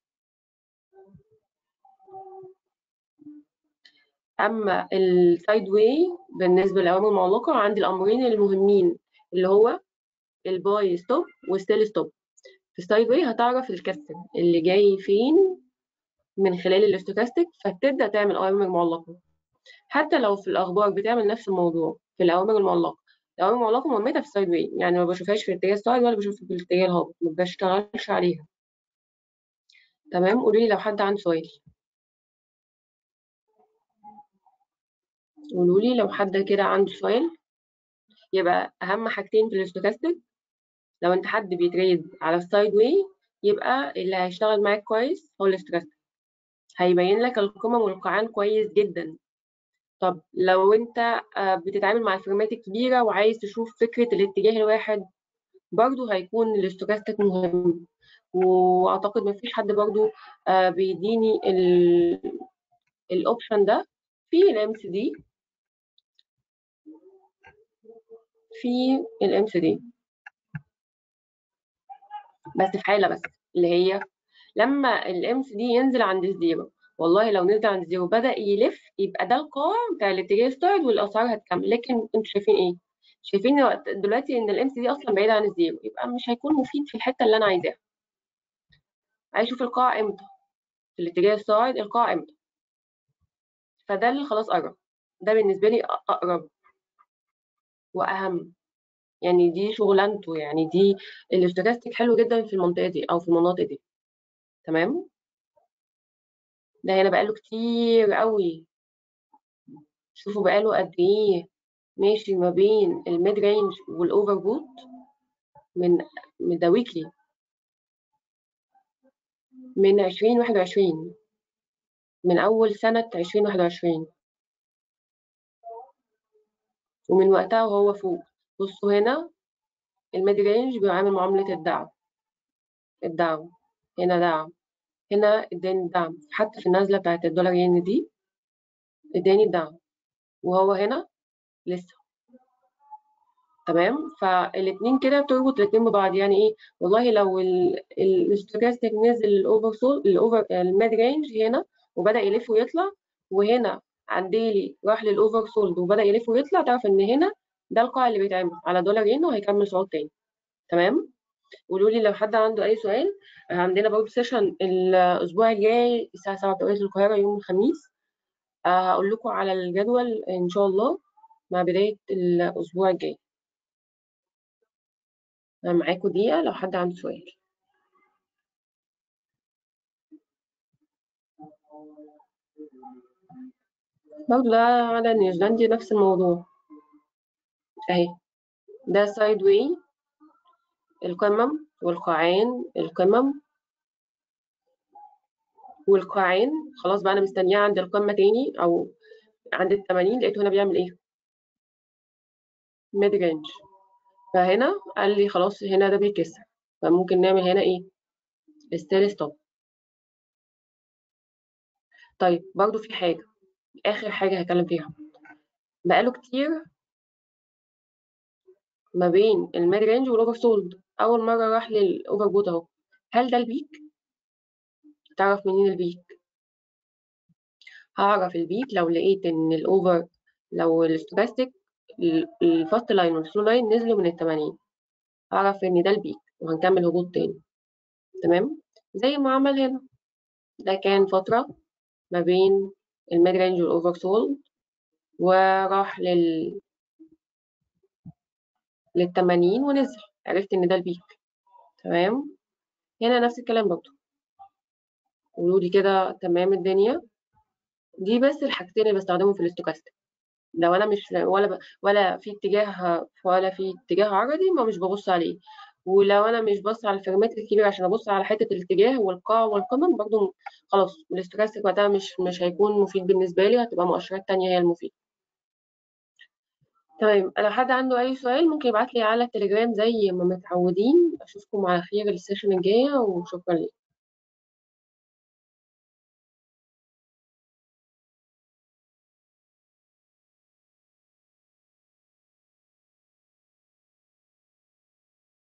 اما السايد واي بالنسبه للاوامر المعلقه عندي الامرين المهمين اللي هو الباي ستوب والسيل ستوب في السايد واي هتعرف الكسر اللي جاي فين من خلال الاستوكاستيك فتبدا تعمل اوامر معلقه حتى لو في الاخبار بتعمل نفس الموضوع في الاوامر المعلقه الاوامر المعلقه مهمتها في السايد واي يعني ما بشوفهاش في الاتجاه الصاعد ولا بشوفها في الاتجاه الهابط ما بشتغلش عليها تمام قولوا لي لو حد عنده سؤال قولوا لي لو حد كده عنده سؤال يبقى اهم حاجتين في الاستوكاستيك لو انت حد بيتريد على السايد واي يبقى اللي هيشتغل معاك كويس هو الاستوكاستيك هيبين لك القمم والقاعان كويس جدا طب لو انت آه، بتتعامل مع الفيرمات الكبيرة وعايز تشوف فكرة الاتجاه الواحد برضو هيكون الاستوكاستيك مهم واعتقد ما فيش حد برضو آه، بيديني الاوبشن ده في الام سي دي في الام سي دي بس في حاله بس اللي هي لما الام سي دي ينزل عند الزيرو والله لو نزل عند الزيرو بدا يلف يبقى ده القاع بتاع الاتجاه ستارت والاسعار هتكمل لكن انتوا شايفين ايه شايفين دلوقتي ان الام سي دي اصلا بعيد عن الزيرو يبقى مش هيكون مفيد في الحته اللي انا عايزاها عايز اشوف القاع امتى في الاتجاه الصاعد القاع امتى فده اللي خلاص قرب ده بالنسبه لي اقرب واهم يعني دي شغلانته يعني دي الاستوكاستيك حلو جدا في المنطقه دي او في المناطق دي تمام ده هنا بقاله كتير قوي شوفوا بقاله قد ايه ماشي ما بين الميد رينج والاوفر بوت من من ده ويكلي من 2021 من اول سنه 2021 ومن وقتها وهو فوق بصوا هنا الميد رينج بيعامل معامله الدعم الدعم هنا دعم هنا اداني الدعم حتى في النازله بتاعت الدولار ين دي اداني الدعم وهو هنا لسه تمام فالاثنين كده بتربط الاثنين ببعض يعني ايه والله لو الاستوكاستيك نزل الاوفر سول الاوفر الميد رينج هنا وبدا يلف ويطلع وهنا عندي راح للاوفر سولد وبدا يلف ويطلع تعرف ان هنا ده القاع اللي بيتعمل على دولار ين وهيكمل صعود تاني تمام قولوا لي لو حد عنده اي سؤال عندنا برضه سيشن الاسبوع الجاي الساعه 7 توقيت القاهره يوم الخميس هقول لكم على الجدول ان شاء الله مع بدايه الاسبوع الجاي انا معاكم دقيقه لو حد عنده سؤال برضه ده على نيوزيلندي نفس الموضوع اهي ده سايد واي القمم والقاعين القمم والقاعين خلاص بقى انا مستنياه عند القمه تاني او عند ال 80 لقيته هنا بيعمل ايه ميد رينج فهنا قال لي خلاص هنا ده بيكسر فممكن نعمل هنا ايه ستيل ستوب طيب برضو في حاجه اخر حاجه هتكلم فيها بقاله كتير ما بين الميد رينج والاوفر سولد اول مره راح للاوفر بوت اهو هل ده البيك تعرف منين البيك هعرف البيك لو لقيت ان الاوفر لو الاستوكاستيك الفاست لاين والسلو لاين نزلوا من ال 80 اعرف ان ده البيك وهنكمل هبوط تاني تمام زي ما عمل هنا ده كان فترة ما بين الميد رينج والاوفر سولد وراح لل لل 80 ونزل عرفت ان ده البيك تمام هنا نفس الكلام برضه قولوا لي كده تمام الدنيا دي بس الحاجتين اللي بستخدمهم في الاستوكاستيك لو انا مش ولا ب... ولا في اتجاه ولا في اتجاه عرضي ما مش ببص عليه ولو انا مش بص على الفريمات الكبيره عشان ابص على حته الاتجاه والقاع والقمم برضو خلاص الاستوكاستيك وقتها مش مش هيكون مفيد بالنسبه لي هتبقى مؤشرات تانية هي المفيده تمام لو حد عنده اي سؤال ممكن يبعت لي على التليجرام زي ما متعودين اشوفكم على خير السيشن الجايه وشكرا لكم